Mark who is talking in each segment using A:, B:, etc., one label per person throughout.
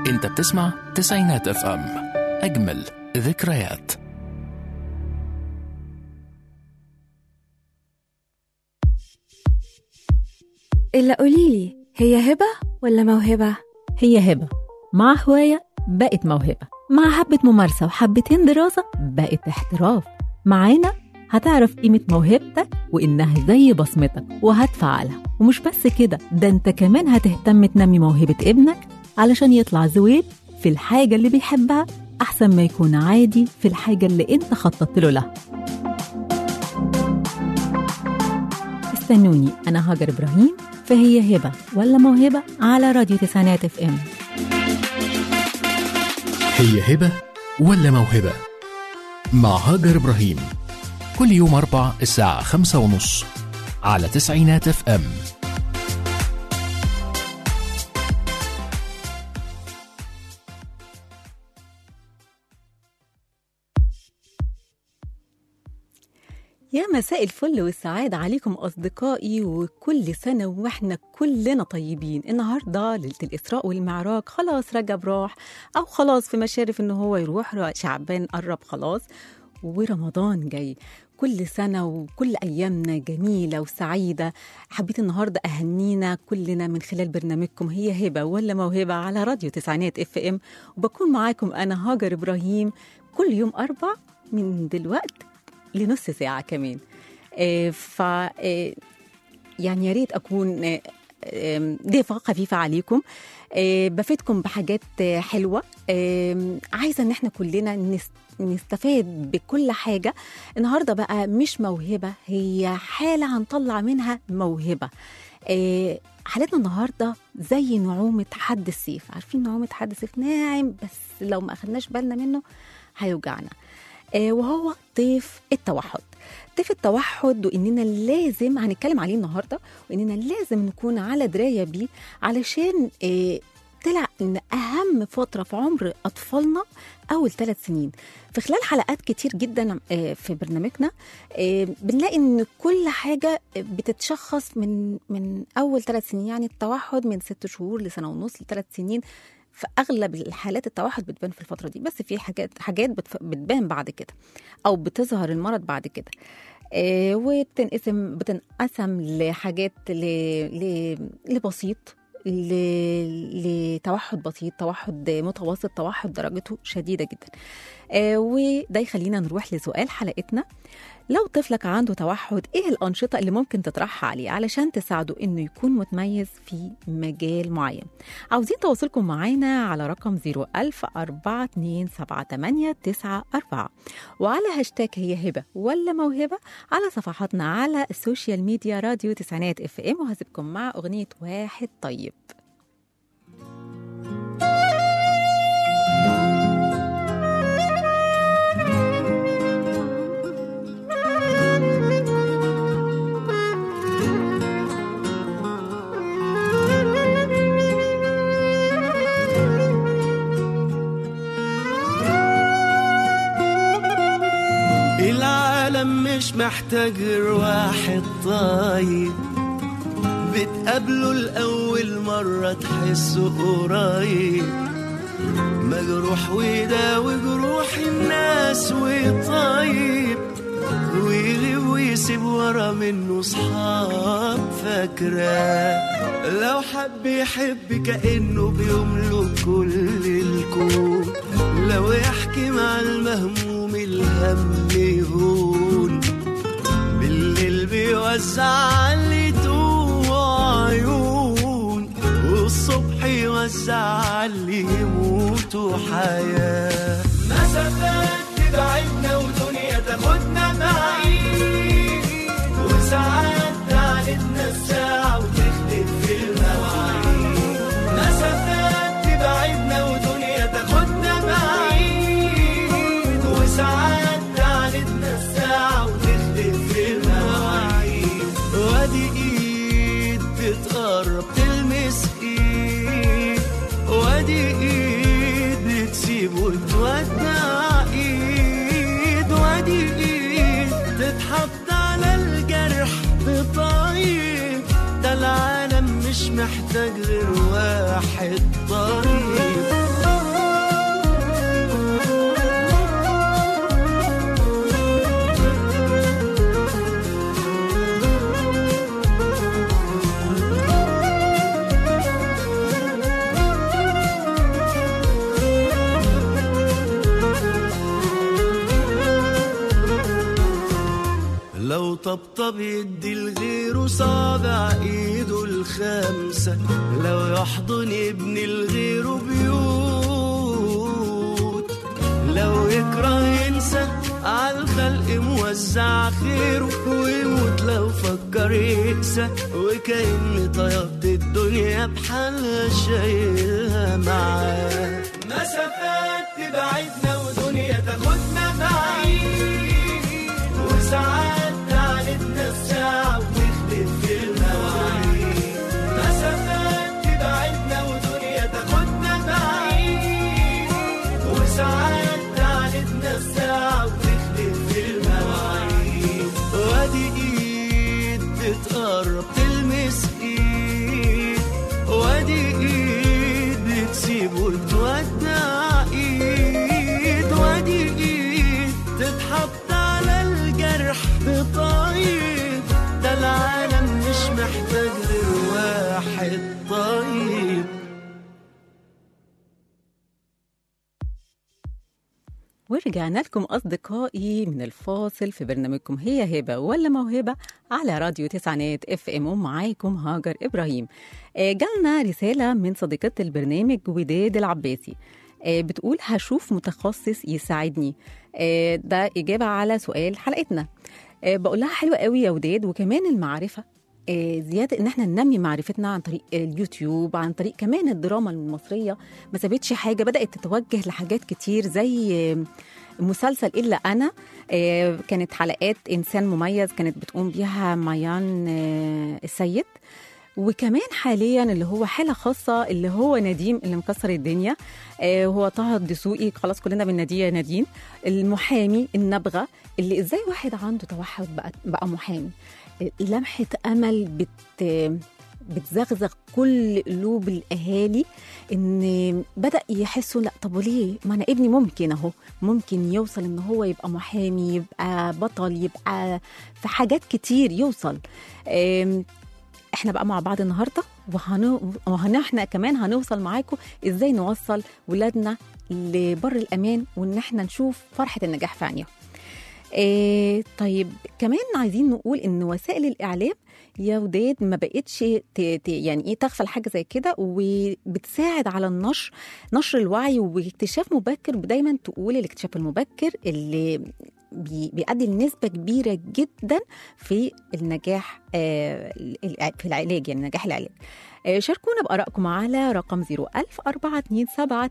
A: انت بتسمع تسعينات اف ام اجمل ذكريات
B: إلا قوليلي هي هبة ولا موهبة؟
C: هي هبة مع هواية بقت موهبة مع حبة ممارسة وحبتين دراسة بقت احتراف معانا هتعرف قيمة موهبتك وإنها زي بصمتك وهتفعلها ومش بس كده ده انت كمان هتهتم تنمي موهبة ابنك علشان يطلع زويل في الحاجة اللي بيحبها أحسن ما يكون عادي في الحاجة اللي انت خططت له لها استنوني أنا هاجر إبراهيم فهي هبة ولا موهبة على راديو تسعينات اف ام
A: هي هبة ولا موهبة مع هاجر إبراهيم كل يوم أربع الساعة خمسة ونص على تسعينات اف ام
C: يا مساء الفل والسعادة عليكم أصدقائي وكل سنة وإحنا كلنا طيبين النهاردة ليلة الإسراء والمعراج خلاص رجب راح أو خلاص في مشارف إن هو يروح شعبان قرب خلاص ورمضان جاي كل سنة وكل أيامنا جميلة وسعيدة حبيت النهاردة أهنينا كلنا من خلال برنامجكم هي هبة ولا موهبة على راديو تسعينات اف ام وبكون معاكم أنا هاجر إبراهيم كل يوم أربع من دلوقت لنص ساعة كمان آه، ف آه، يعني يا ريت أكون آه، آم، ضيفة خفيفة عليكم آه، بفيدكم بحاجات آه، حلوة آم، عايزة إن احنا كلنا نس- نستفاد بكل حاجة النهاردة بقى مش موهبة هي حالة هنطلع منها موهبة آه، حالتنا النهاردة زي نعومة حد السيف عارفين نعومة حد السيف ناعم بس لو ما أخدناش بالنا منه هيوجعنا آه، وهو طيف التوحد طيف التوحد واننا لازم هنتكلم عليه النهارده واننا لازم نكون على درايه بيه علشان آه، طلع ان اهم فتره في عمر اطفالنا اول ثلاث سنين في خلال حلقات كتير جدا آه، في برنامجنا آه، بنلاقي ان كل حاجه بتتشخص من من اول ثلاث سنين يعني التوحد من ست شهور لسنه ونص لثلاث سنين في اغلب الحالات التوحد بتبان في الفتره دي بس في حاجات حاجات بتف- بتبان بعد كده او بتظهر المرض بعد كده آه، وبتنقسم بتنقسم لحاجات ل... ل... لبسيط ل... لتوحد بسيط توحد متوسط توحد درجته شديده جدا آه، وده يخلينا نروح لسؤال حلقتنا لو طفلك عنده توحد ايه الانشطه اللي ممكن تطرحها عليه علشان تساعده انه يكون متميز في مجال معين عاوزين تواصلكم معانا على رقم 01000 4278894 وعلى هاشتاج هي هبه ولا موهبه على صفحاتنا على السوشيال ميديا راديو تسعينات اف ام وهسيبكم مع اغنيه واحد طيب
D: العالم مش محتاج غير واحد طيب بتقابله لأول مرة تحسه قريب مجروح ويداوي جروح الناس وطيب ويغيب ويسيب ورا منه صحاب فاكرة لو حب يحب كأنه بيملك كل الكون لو يحكي مع المهموم الهم يهون بالليل بيوزع علي دموع عيون والصبح يوزع علي يموت حياة مسافات تبعدنا ودنيا تاخدنا بعيد وساعات تعالتنا الساعة وتختلف في المواعيد مسافات تبعدنا ودنيا تاخدنا بعيد وساعات تعالتنا الساعة وتختلف في المواعيد وادي ايد بتقرب تلمس ايد وادي ايد بتسيب وتودع ايد وادي ايد تتحط على الجرح بطيب ده العالم مش محتاج غير واحد طيب مرة بيدي لغيره صابع ايده الخمسة لو يحضن ابن لغيره بيوت لو يكره ينسى عالخلق موزع خيره ويموت لو فكر يقسى وكأن طيبت الدنيا بحالها شايلها معاه مسافات تبعدنا ودنيا تاخدنا بعيد وساعات تعاندنا الساعة وتخلف في المواعيد مسافات تبعدنا ودنيا تاخدنا بعيد وساعات تعاندنا الساعة وتخلف في المواعيد وادي ايد بتقرب تلمس ايد وادي ايد بتسيب وتودع ايد وادي ايد تتحط على الجرح بطيب ده العالم مش محتاج غير واحد طيب
C: ورجعنا لكم أصدقائي من الفاصل في برنامجكم هي هبة ولا موهبة على راديو تسعينات اف ام ومعاكم هاجر إبراهيم آه، جالنا رسالة من صديقة البرنامج وداد العباسي آه، بتقول هشوف متخصص يساعدني آه، ده إجابة على سؤال حلقتنا آه، بقول لها حلوة قوي يا وداد وكمان المعرفة آه، زيادة إن احنا ننمي معرفتنا عن طريق اليوتيوب عن طريق كمان الدراما المصرية ما سابتش حاجة بدأت تتوجه لحاجات كتير زي آه، مسلسل إلا أنا آه، كانت حلقات إنسان مميز كانت بتقوم بيها ميان آه، السيد وكمان حاليا اللي هو حاله خاصه اللي هو نديم اللي مكسر الدنيا آه هو طه الدسوقي خلاص كلنا بنناديه يا نادين المحامي النبغه اللي ازاي واحد عنده توحد بقى بقى محامي آه، لمحه امل بت بتزغزغ كل قلوب الاهالي ان بدا يحسوا لا طب وليه ما انا ابني ممكن اهو ممكن يوصل ان هو يبقى محامي يبقى بطل يبقى في حاجات كتير يوصل آم، احنا بقى مع بعض النهارده وهن... وهن احنا كمان هنوصل معاكم ازاي نوصل ولادنا لبر الامان وان احنا نشوف فرحه النجاح في عينيهم. إيه طيب كمان عايزين نقول ان وسائل الاعلام يا وداد ما بقتش ت... ت... يعني ايه تغفل حاجه زي كده وبتساعد على النشر نشر الوعي واكتشاف مبكر دايما تقول الاكتشاف المبكر اللي بي... بيؤدي لنسبه كبيره جدا في النجاح آه ال- في العلاج يعني نجاح العلاج آه، شاركونا بآرائكم على رقم 01000 427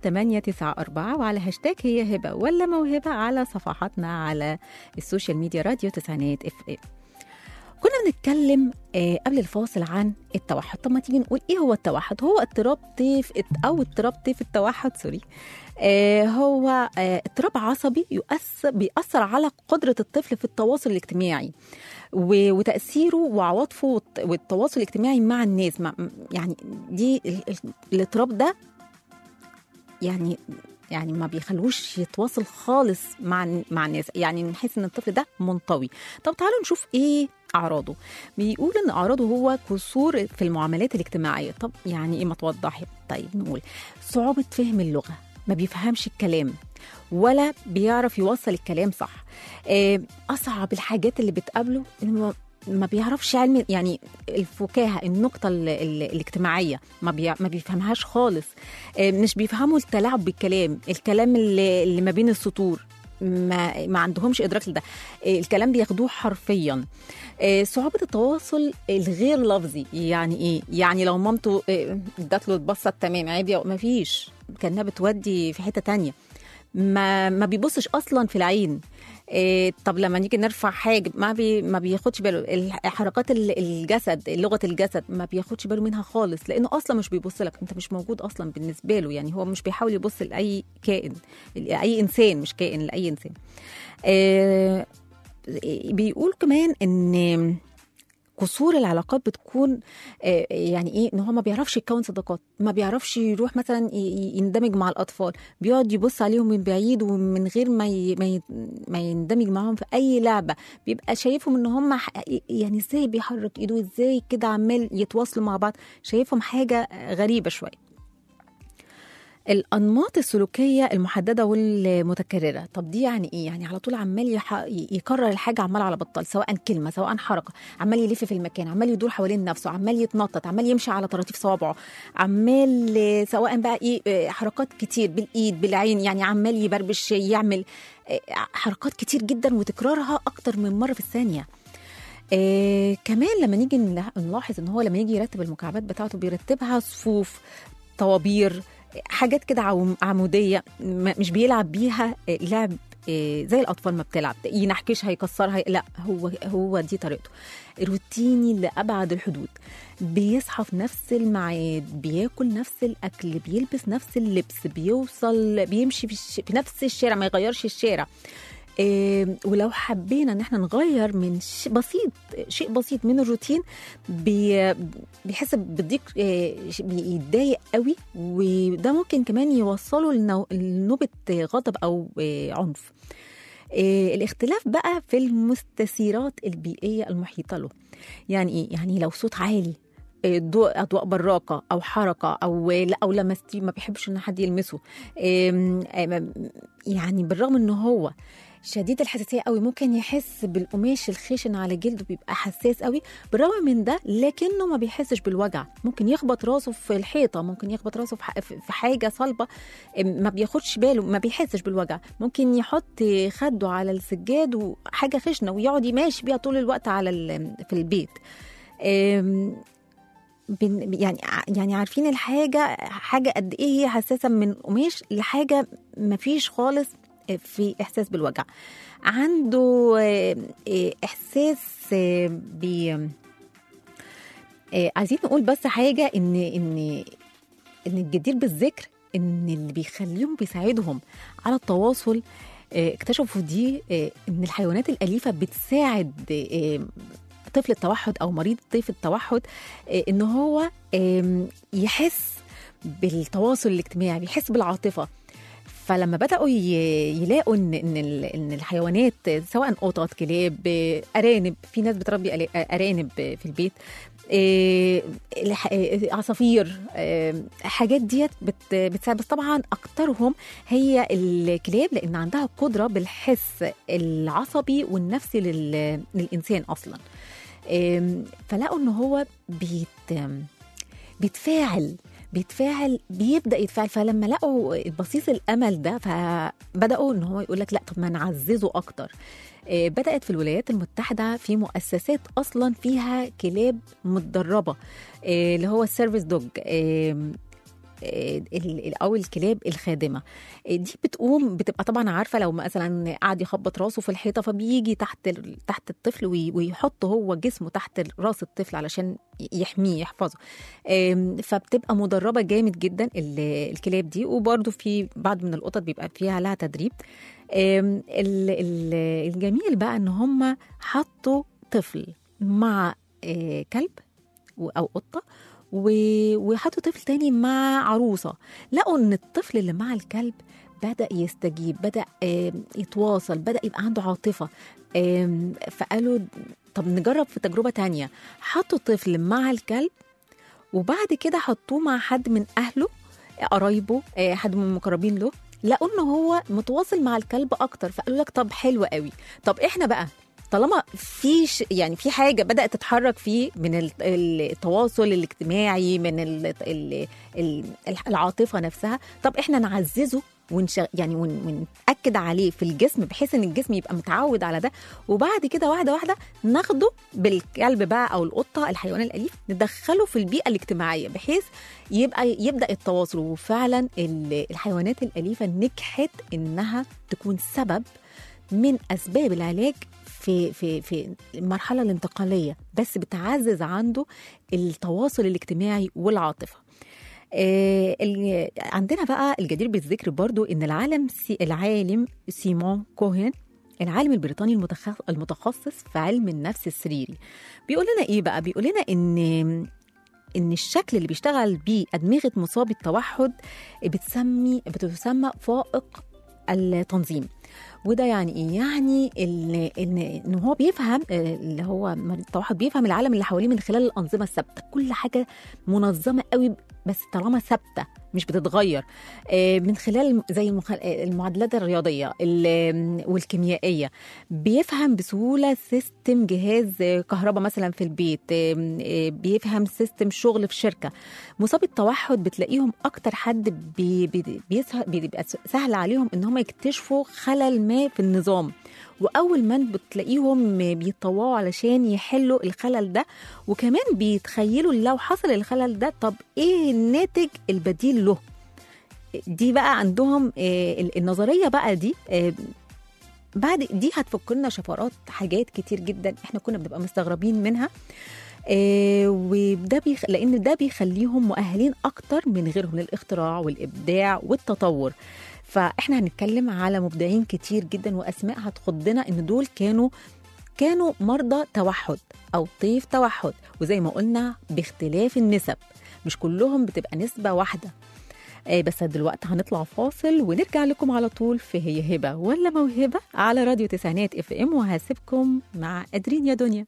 C: 894 وعلى هاشتاج هي هبة ولا موهبة على صفحاتنا على السوشيال ميديا راديو تسعينات اف ام كنا بنتكلم آه، قبل الفاصل عن التوحد طب ما تيجي نقول ايه هو التوحد هو اضطراب طيف او اضطراب طيف التوحد سوري آه، هو آه، اضطراب عصبي يؤثر بيأثر على قدرة الطفل في التواصل الاجتماعي و- وتأثيره وعواطفه والت- والتواصل الاجتماعي مع الناس مع يعني دي ال- ال- الاضطراب ده يعني يعني ما بيخلوش يتواصل خالص مع مع الناس يعني نحس ان الطفل ده منطوي طب تعالوا نشوف ايه اعراضه بيقول ان اعراضه هو كسور في المعاملات الاجتماعيه طب يعني ايه ما توضحي طيب نقول صعوبه فهم اللغه ما بيفهمش الكلام ولا بيعرف يوصل الكلام صح آه، اصعب الحاجات اللي بتقابله انه ما بيعرفش علم يعني الفكاهه النقطه ال- ال- الاجتماعيه ما, بي ما بيفهمهاش خالص آه، مش بيفهموا التلاعب بالكلام الكلام اللي, اللي ما بين السطور ما, ما عندهمش ادراك لده آه، الكلام بياخدوه حرفيا آه، صعوبه التواصل الغير لفظي يعني ايه يعني لو مامته آه، ادت له اتبسط تمام عيب يا- ما فيش كانها بتودي في حته تانية ما ما بيبصش اصلا في العين إيه طب لما نيجي نرفع حاجب ما بي ما بياخدش باله الح- حركات ال- الجسد لغه الجسد ما بياخدش باله منها خالص لانه اصلا مش بيبص لك انت مش موجود اصلا بالنسبه له يعني هو مش بيحاول يبص لاي كائن لاي انسان مش كائن لاي انسان إيه بيقول كمان ان قصور العلاقات بتكون آه، يعني ايه ان هو ما بيعرفش يكون صداقات ما بيعرفش يروح مثلا ي- ي- يندمج مع الاطفال بيقعد يبص عليهم من بعيد ومن غير ما ي... ما, ي... ما يندمج معاهم في اي لعبه بيبقى شايفهم ان هم ح... يعني ازاي بيحرك ايده ازاي كده عمال يتواصلوا مع بعض شايفهم حاجه غريبه شويه الانماط السلوكيه المحدده والمتكرره طب دي يعني ايه يعني على طول عمال يح... يكرر الحاجه عمال على بطال سواء كلمه سواء حركه عمال يلف في المكان عمال يدور حوالين نفسه عمال يتنطط عمال يمشي على طراطيف صوابعه عمال آه، سواء بقى ايه آه، حركات كتير بالايد بالعين يعني عمال يبربش يعمل آه، حركات كتير جدا وتكرارها اكتر من مره في الثانيه آه كمان لما نيجي نلا- نلاحظ ان هو لما يجي يرتب المكعبات بتاعته بيرتبها صفوف طوابير حاجات كده عم- عموديه م- مش بيلعب بيها آه، لعب آه، زي الاطفال ما بتلعب ينحكشها يكسرها لا هو هو دي طريقته روتيني لابعد الحدود بيصحى في نفس الميعاد بياكل نفس الاكل بيلبس نفس اللبس بيوصل بيمشي في, الش... في نفس الشارع ما يغيرش الشارع إيه ولو حبينا ان احنا نغير من شيء بسيط شيء بسيط من الروتين بي بيحس بالضيق إيه بيتضايق قوي وده ممكن كمان يوصله لنو- لنوبه غضب او إيه عنف إيه الاختلاف بقى في المستثيرات البيئيه المحيطه له يعني ايه يعني لو صوت عالي إيه، ضوء اضواء براقه او حركه او لا او لمستيه ما بيحبش ان حد يلمسه إيه، إيه، يعني بالرغم ان هو شديد الحساسيه قوي ممكن يحس بالقماش الخشن على جلده بيبقى حساس قوي بالرغم من ده لكنه ما بيحسش بالوجع ممكن يخبط راسه في الحيطه ممكن يخبط راسه في ح- في حاجه صلبه ما بياخدش باله ما بيحسش بالوجع ممكن يحط خده على السجاد وحاجه خشنه ويقعد يماشي بيها طول الوقت على ال- في البيت أم، بن- يعني يعني عارفين الحاجه حاجه قد ايه هي حساسه من قماش لحاجه ما فيش خالص في احساس بالوجع عنده آه، آه، احساس آه، ب آه، عايزين نقول بس حاجه ان ان ان الجدير بالذكر ان اللي بيخليهم بيساعدهم على التواصل آه، اكتشفوا دي آه، ان الحيوانات الاليفه بتساعد آه، طفل التوحد او مريض طيف التوحد آه، ان هو آم، يحس بالتواصل الاجتماعي بيحس بالعاطفه فلما بداوا ي- يلاقوا ان ان ال- ان الحيوانات سواء قطط كلاب آه، ارانب في ناس بتربي ألا- ارانب في البيت آه، الح- آه، عصافير آه، حاجات ديت بت- بتساعد بس طبعا اكترهم هي الكلاب لان عندها قدره بالحس العصبي والنفسي لل- للانسان اصلا آم، فلقوا ان هو بيت بيتفاعل بيتفاعل بيبدا يتفاعل فلما لقوا بصيص الامل ده فبداوا ان هو يقول لك لا طب ما نعززه اكتر آه، بدات في الولايات المتحده في مؤسسات اصلا فيها كلاب متدربه آه، اللي هو السيرفيس دوج آم، آه، ال- ال- او الكلاب الخادمه آه، دي بتقوم بتبقى طبعا عارفه لو مثلا قاعد يخبط راسه في الحيطه فبيجي تحت ال- تحت الطفل وي- ويحط هو جسمه تحت راس الطفل علشان يحميه يحفظه آم، فبتبقى مدربه جامد جدا ال- الكلاب دي وبرده في بعض من القطط بيبقى فيها لها تدريب آم، ال- ال- الجميل بقى ان هم حطوا طفل مع آه، كلب و- او قطه و- وحطوا طفل تاني مع عروسه لقوا ان الطفل اللي مع الكلب بدا يستجيب بدا آم، يتواصل بدا يبقى عنده عاطفه آم، فقالوا طب نجرب في تجربه تانية حطوا طفل مع الكلب وبعد كده حطوه مع حد من اهله قرايبه آه، حد من المقربين له لقوا ان هو متواصل مع الكلب اكتر فقالوا لك طب حلو قوي طب احنا بقى طالما في ش... يعني في حاجه بدات تتحرك فيه من ال- ال- التواصل الاجتماعي من ال... ال... ال... العاطفه نفسها طب احنا نعززه ونش... يعني ون... ونأكد عليه في الجسم بحيث ان الجسم يبقى متعود على ده وبعد كده واحده واحده ناخده بالكلب بقى او القطه الحيوان الاليف ندخله في البيئه الاجتماعيه بحيث يبقى يبدا التواصل وفعلا ال- الحيوانات الاليفه نجحت انها تكون سبب من اسباب العلاج في في في المرحله الانتقاليه بس بتعزز عنده التواصل الاجتماعي والعاطفه آه، ال- عندنا بقى الجدير بالذكر برضو ان العالم سي العالم سيمون كوهن العالم البريطاني المتخص المتخصص في علم النفس السريري بيقول لنا ايه بقى بيقول لنا ان ان الشكل اللي بيشتغل بيه ادمغه مصاب التوحد بتسمي بتسمى فائق التنظيم وده يعني ايه يعني ان ان ان هو بيفهم آه، اللي هو مريض التوحد بيفهم العالم اللي حواليه من خلال الانظمه الثابته كل حاجه منظمه قوي بس طالما ثابته مش بتتغير آه، من خلال زي المخ- آه، المعادلات الرياضيه ال- والكيميائيه بيفهم بسهوله سيستم جهاز آه، كهرباء مثلا في البيت آه، آه، بيفهم سيستم شغل في شركه مصاب التوحد بتلاقيهم اكتر حد بي بي بيسه- بيبقى سهل عليهم ان هم يكتشفوا خلل ما في النظام واول ما بتلاقيهم بيتطوعوا علشان يحلوا الخلل ده وكمان بيتخيلوا لو حصل الخلل ده طب ايه الناتج البديل له دي بقى عندهم آه، ال- النظريه بقى دي آه، بعد دي هتفك لنا شفرات حاجات كتير جدا احنا كنا بنبقى مستغربين منها آه، وده بيخ... لان ده بيخليهم مؤهلين اكتر من غيرهم للاختراع والابداع والتطور فاحنا هنتكلم على مبدعين كتير جدا واسماء هتخضنا ان دول كانوا كانوا مرضى توحد او طيف توحد وزي ما قلنا باختلاف النسب مش كلهم بتبقى نسبه واحده آه، بس دلوقتي هنطلع فاصل ونرجع لكم على طول في هي هبه ولا موهبه على راديو تسعينات اف ام وهسيبكم مع قادرين يا دنيا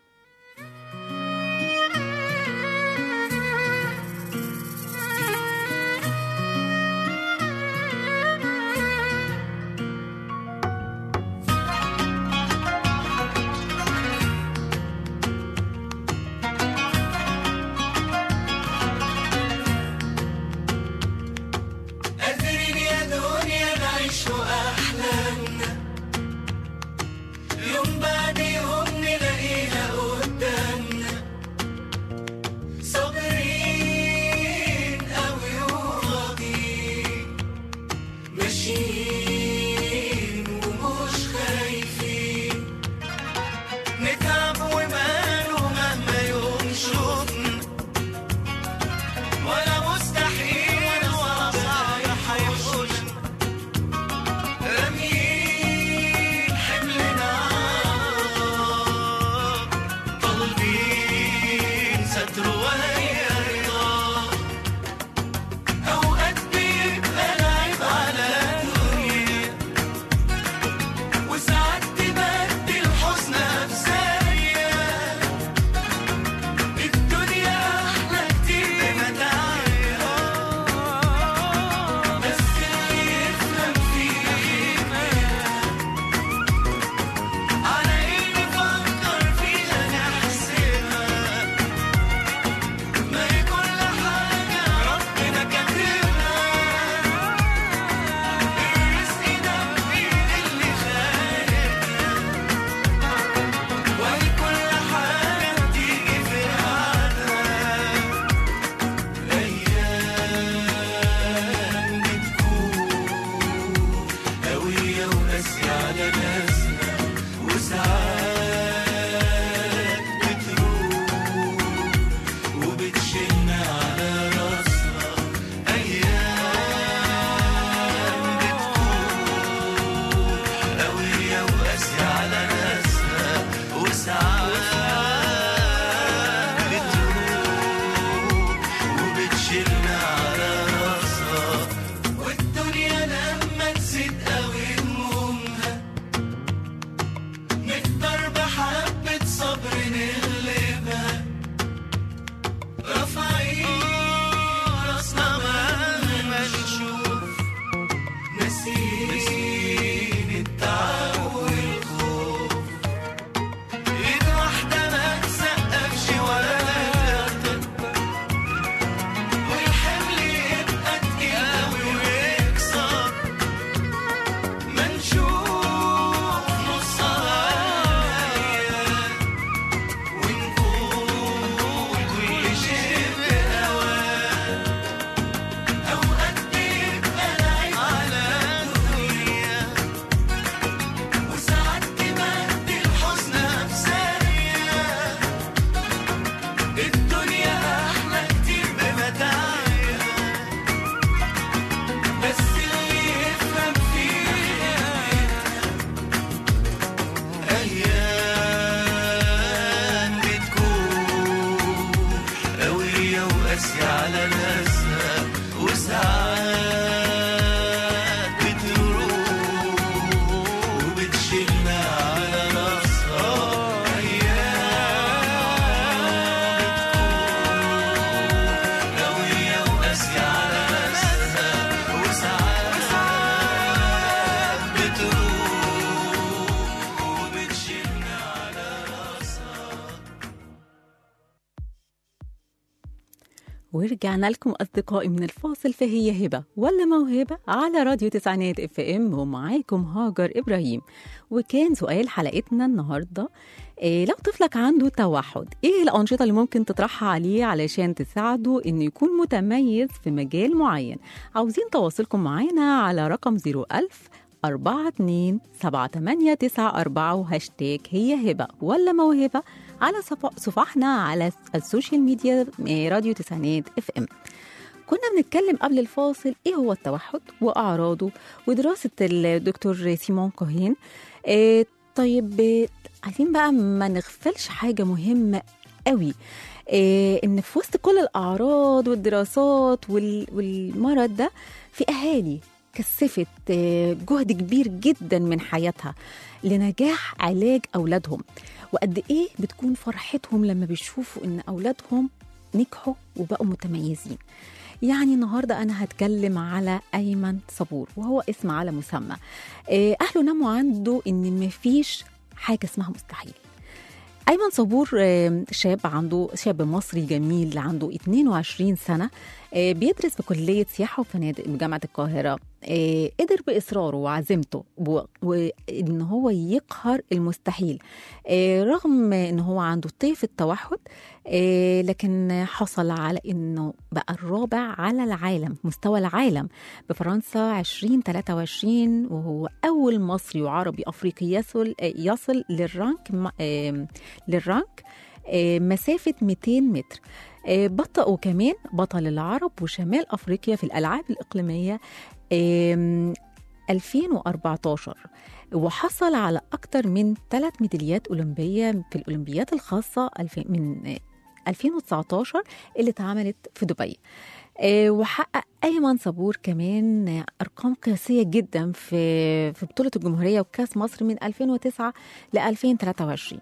D: قادرين يا دنيا نعيش أحلامنا يوم بعد يوم نلاقيها قدامنا صابرين أوي وراضيين ماشيين ومش خايفين نتعب وماله مهما يوم شوفنا ولا مستحيل ولا صعب هيحوشنا راميين حملنا طالبين ستر وهي رضا أوقات بيبقى العيب على الدنيا وساعات تبدل حزنها بثانية الدنيا أحلى كتير بمتاعها بس اللي يفهم فيها على إيه نفكر فيها نحسبها ما هي كل حاجة ربنا كاتبها الرزق ده بإيد اللي خالقها وهي كل حاجة بتيجي في ميعادها أيام بتكون قوية وقاسية على ناسنا وساعات بتروح وبتشيلنا على راسنا أيام بتكون قوية وقاسية على ناسنا وساعات بتروح وبتشيلنا على راسها والدنيا لما تزيد قوي همومها نقدر بحبة صبر نغلبها رافعين راسنا مهما نشوف ناسيين التعب والخوف ايد واحدة ما تسقفش ولا تقدر والحمل يبقى تقيل أوي ويكسر ما نشوف نصها ونقول كل شيء بهواه أوقات بيبقى العيب على الدنيا وساعات تبدل حزنها بثانية الدنيا أحلى كتير بمتاعها بس اللي يفهم فيها أيام بتكون قوية وقاسية على ناسها وساعات بتروح وبتشيلنا على راسها أيام بتكون قوية
C: ورجعنا لكم أصدقائي من الفاصل فهي هبة ولا موهبة على راديو تسعينات اف ام ومعاكم هاجر إبراهيم وكان سؤال حلقتنا النهاردة إيه لو طفلك عنده توحد ايه الأنشطة اللي ممكن تطرحها عليه علشان تساعده انه يكون متميز في مجال معين عاوزين تواصلكم معانا على رقم 01000 أربعة اتنين سبعة تمانية تسعة أربعة وهاشتاج هي هبة ولا موهبة على صف- صفحنا على السوشيال ميديا آه، راديو تسعينات اف ام كنا بنتكلم قبل الفاصل ايه هو التوحد واعراضه ودراسه الدكتور سيمون كوهين آه، طيب آه، عايزين بقى ما نغفلش حاجه مهمه قوي آه، ان في وسط كل الاعراض والدراسات وال- والمرض ده في اهالي كثفت آه، جهد كبير جدا من حياتها لنجاح علاج اولادهم وقد ايه بتكون فرحتهم لما بيشوفوا ان اولادهم نجحوا وبقوا متميزين يعني النهارده انا هتكلم على ايمن صبور وهو اسم على مسمى آه، اهله نموا عنده ان مفيش حاجه اسمها مستحيل ايمن صبور آه، شاب عنده شاب مصري جميل عنده 22 سنه آه، بيدرس في كليه سياحه وفنادق بجامعه القاهره آه، قدر باصراره وعزيمته و- وان هو يقهر المستحيل آه، رغم ان هو عنده طيف التوحد آه، لكن حصل على انه بقى الرابع على العالم مستوى العالم بفرنسا 2023 وهو اول مصري وعربي افريقي يصل آه، يصل للرانك م- آه، للرانك آه، مسافه 200 متر آه، بطأوا كمان بطل العرب وشمال افريقيا في الالعاب الاقليميه آم، 2014 وحصل على أكثر من ثلاث ميداليات أولمبية في الأولمبيات الخاصة الف- من آه، 2019 اللي اتعملت في دبي آه، وحقق أيمن صبور كمان آه، أرقام قياسية جدا في في بطولة الجمهورية وكأس مصر من 2009 ل 2023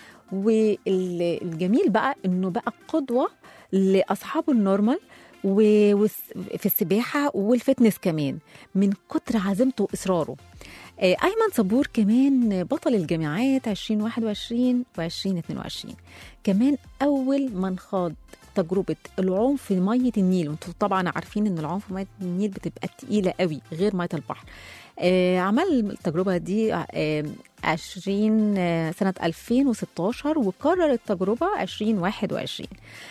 C: والجميل بقى إنه بقى قدوة لأصحاب النورمال و- وس- في السباحة والفتنس كمان من كتر عزيمته وإصراره آه، أيمن صبور كمان بطل الجامعات 2021 و 2022 كمان أول من خاض تجربة العوم في مية النيل وانتم طبعا عارفين ان العوم في مية النيل بتبقى تقيلة قوي غير مية البحر آه عمل التجربة دي آه 20 آه، سنة 2016 وكرر التجربة 2021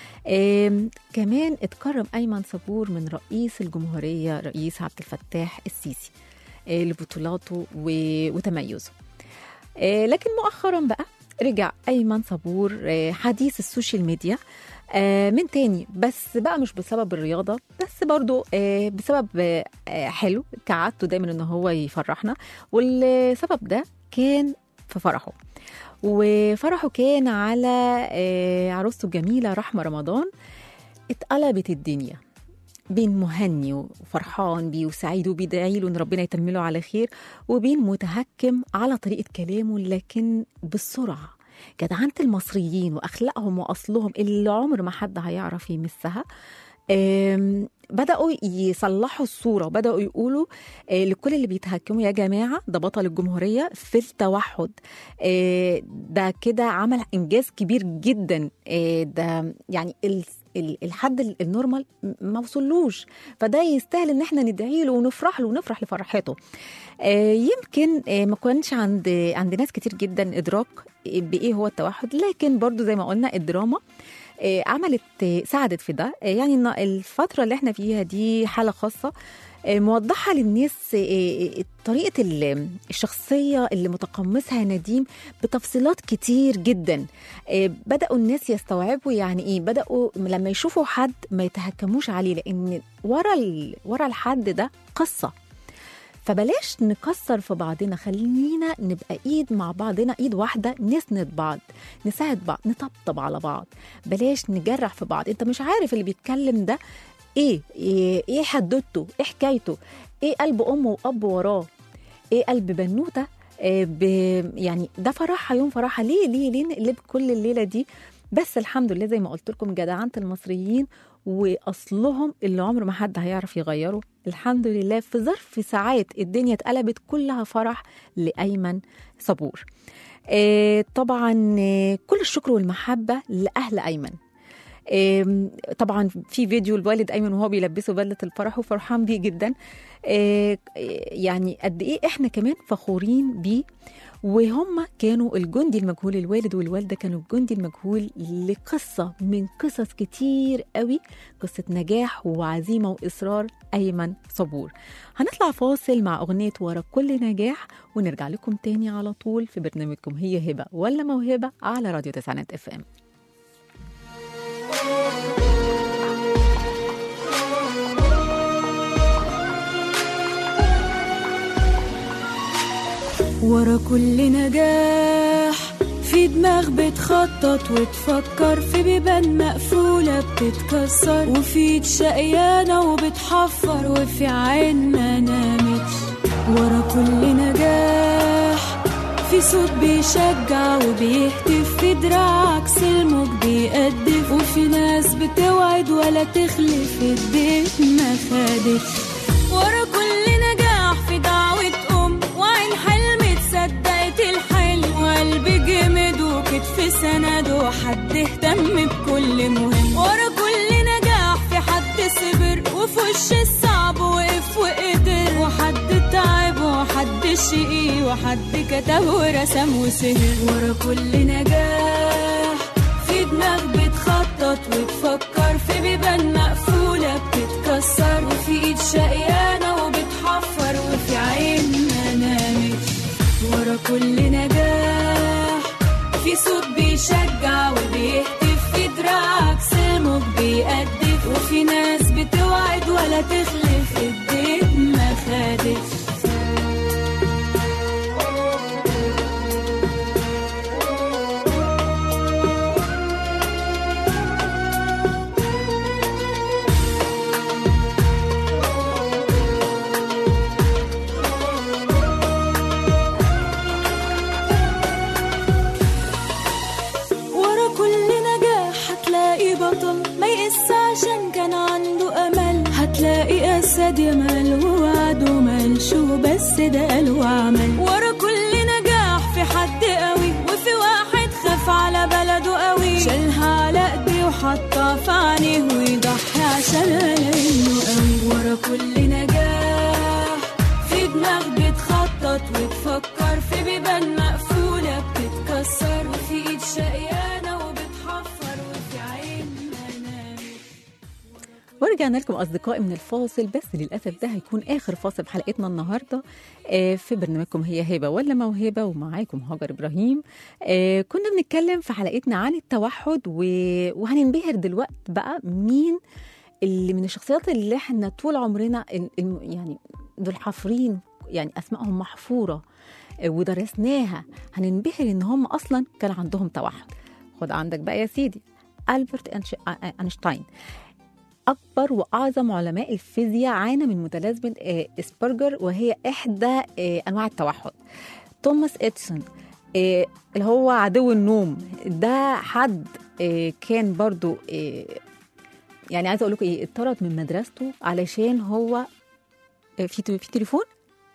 C: آم، كمان اتكرم أيمن صبور من رئيس الجمهورية رئيس عبد الفتاح السيسي آه، لبطولاته و- وتميزه آه، لكن مؤخرا بقى رجع أيمن صبور آه، حديث السوشيال ميديا آه، من تاني بس بقى مش بسبب الرياضة بس برضو آه، بسبب آه، آه، حلو كعادته دايما ان هو يفرحنا والسبب ده كان في فرحه وفرحه كان على آه، عروسته الجميلة رحمة رمضان اتقلبت الدنيا بين مهني وفرحان بيه وسعيد وبيدعي له ان ربنا يتمله على خير وبين متهكم على طريقه كلامه لكن بالسرعه جدعنة المصريين واخلاقهم واصلهم اللي عمر ما حد هيعرف يمسها آم، بدأوا يصلحوا الصورة وبدأوا يقولوا آه، لكل اللي بيتهكموا يا جماعة ده بطل الجمهورية في التوحد آه، ده كده عمل إنجاز كبير جدا آه، ده يعني ال- ال- الحد ال- النورمال م- ما وصلوش فده يستاهل ان احنا ندعي له ونفرح له ونفرح لفرحته آه، يمكن آه، ما كانش عند عند ناس كتير جدا ادراك بايه هو التوحد لكن برضو زي ما قلنا الدراما آه، عملت آه، ساعدت في ده آه، يعني إن الفترة اللي احنا فيها دي حالة خاصة آه، موضحة للناس آه، آه، طريقة ال- الشخصية اللي متقمصها نديم بتفصيلات كتير جدا آه، بدأوا الناس يستوعبوا يعني ايه بدأوا لما يشوفوا حد ما يتهكموش عليه لأن ورا ال- ورا الحد ده قصة فبلاش نكسر في بعضنا خلينا نبقى ايد مع بعضنا ايد واحده نسند بعض نساعد بعض نطبطب على بعض بلاش نجرح في بعض انت مش عارف اللي بيتكلم ده ايه ايه, إيه حدوته ايه حكايته ايه قلب ام واب وراه ايه قلب بنوته إيه ب يعني ده فرحها يوم فرحها ليه ليه ليه نقلب كل الليله دي بس الحمد لله زي ما قلت لكم جدعنه المصريين واصلهم اللي عمر ما حد هيعرف يغيره الحمد لله في ظرف ساعات الدنيا اتقلبت كلها فرح لايمن صبور آه طبعا آه، كل الشكر والمحبه لاهل ايمن آم، طبعا في فيديو الوالد ايمن وهو بيلبسه بدله الفرح وفرحان بيه جدا آه، يعني قد ايه احنا كمان فخورين بيه وهم كانوا الجندي المجهول الوالد والوالده كانوا الجندي المجهول لقصه من قصص كتير قوي قصه نجاح وعزيمه واصرار ايمن صبور هنطلع فاصل مع اغنيه ورا كل نجاح ونرجع لكم تاني على طول في برنامجكم هي هبه ولا موهبه على راديو تسعينات اف ام
E: ورا كل نجاح في دماغ بتخطط وتفكر في بيبان مقفولة بتتكسر وفي ايد شقيانة وبتحفر وفي عين ما نامتش ورا كل نجاح في صوت بيشجع وبيهتف في دراعك سلمك بيقدف وفي ناس بتوعد ولا تخلف البيت ما خدتش ورا كل نجاح في دعوة أم وعين حلم تصدقت الحلم وقلبي جمد وكتف سند وحد اهتم بكل مهم ورا كل نجاح في حد صبر وفي وش الصعب وقف وقدر وحد تعب وحد شقي وحد كتب ورسم وسهر ورا كل نجاح في دماغ بتخطط وتفكر في بيبان مقفولة بتتكسر وفي ايد شقيانة وبتحفر وفي عين ما نامتش ورا كل نجاح في صوت بيشجع وبيهتف في دراعك سلمك بيقدف وفي ناس بتوعد ولا تخلف البيت ما خدتش ورا كل نجاح هتلاقي بطل ما يقس عشان كان عنده امل هتلاقي اسد يمل ووعد وملش وبس ده قال وعمل ورا كل نجاح في حد قوي وفي واحد خاف على بلده قوي شالها على ايديه وحطها في عينيه ويضحي عشان انه قوي ورا كل نجاح في دماغ بتخطط وتفكر في بيبان مقفولة بتتكسر وفي ايد شقيانة وبتحفر وفي عين منام
C: ورجعنا لكم اصدقائي من الفاصل بس للاسف ده هيكون اخر فاصل في حلقتنا النهارده آه، في برنامجكم هي هبه ولا موهبه ومعاكم هاجر ابراهيم آه، كنا بنتكلم في حلقتنا عن التوحد و- وهننبهر دلوقتي بقى مين اللي من الشخصيات اللي احنا طول عمرنا ال- الم- يعني دول حافرين يعني اسمائهم محفوره آه، ودرسناها هننبهر ان هم اصلا كان عندهم توحد خد عندك بقى يا سيدي البرت أنش- آه، آه، اينشتاين أكبر وأعظم علماء الفيزياء عانى من متلازمة آه، إسبرجر وهي إحدى آه، أنواع التوحد توماس إديسون آه، اللي هو عدو النوم ده حد آه، كان برضو آه، يعني عايزه اقول لكم ايه اتطرد من مدرسته علشان هو آه، في في تليفون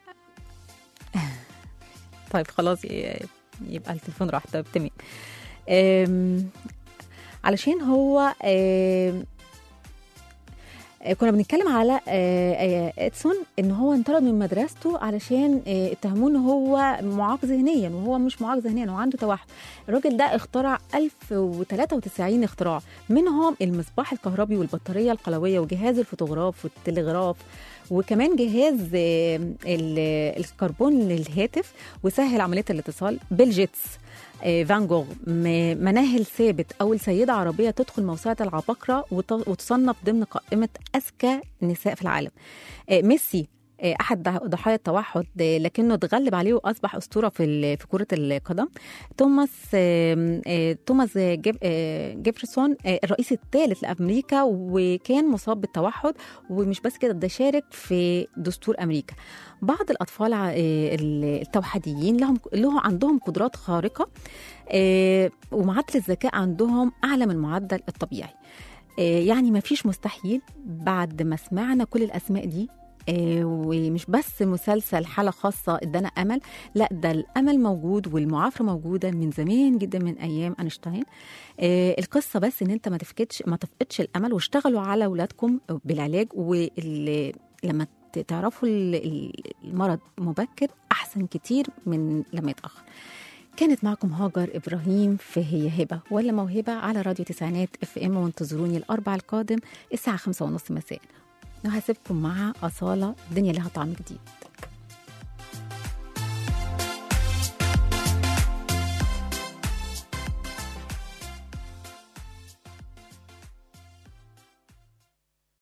C: طيب خلاص ي- يبقى التليفون راح طيب تمام آم، علشان هو آم، آه، كنا بنتكلم على آه، آه، ادسون ان هو انطرد من مدرسته علشان آه، اتهموه ان هو معاق ذهنيا وهو مش معاق ذهنيا هو عنده توحد الراجل ده اخترع 1093 اختراع منهم المصباح الكهربي والبطاريه القلويه وجهاز الفوتوغراف والتلغراف وكمان جهاز آه، ال- الكربون للهاتف وسهل عمليه الاتصال بالجيتس آه، فان جوغ م- مناهل ثابت أول سيدة عربية تدخل موسوعة العباقرة وت- وتصنف ضمن قائمة أذكى النساء في العالم آه، ميسي آه، أحد ضح- ضحايا التوحد آه، لكنه اتغلب عليه وأصبح أسطورة في ال- في كرة القدم توماس آم، آه، توماس جيف- آه، جيفرسون آه، الرئيس الثالث لأمريكا وكان مصاب بالتوحد ومش بس كده ده شارك في دستور أمريكا بعض الأطفال ع- آه، التوحديين لهم له عندهم قدرات خارقة آه، ومعدل الذكاء عندهم أعلى من المعدل الطبيعي آه، يعني ما فيش مستحيل بعد ما سمعنا كل الأسماء دي آه، ومش بس مسلسل حالة خاصة ادانا أمل لا ده الأمل موجود والمعافرة موجودة من زمان جدا من أيام أينشتاين آه، القصة بس إن أنت ما تفقدش ما تفقدش الأمل واشتغلوا على أولادكم بالعلاج ولما تعرفوا ال- ال- المرض مبكر أحسن كتير من لما يتأخر كانت معكم هاجر إبراهيم في هي هبة ولا موهبة على راديو تسعينات اف ام وانتظروني الأربع القادم الساعة خمسة ونص مساء وهسيبكم مع أصالة الدنيا لها طعم جديد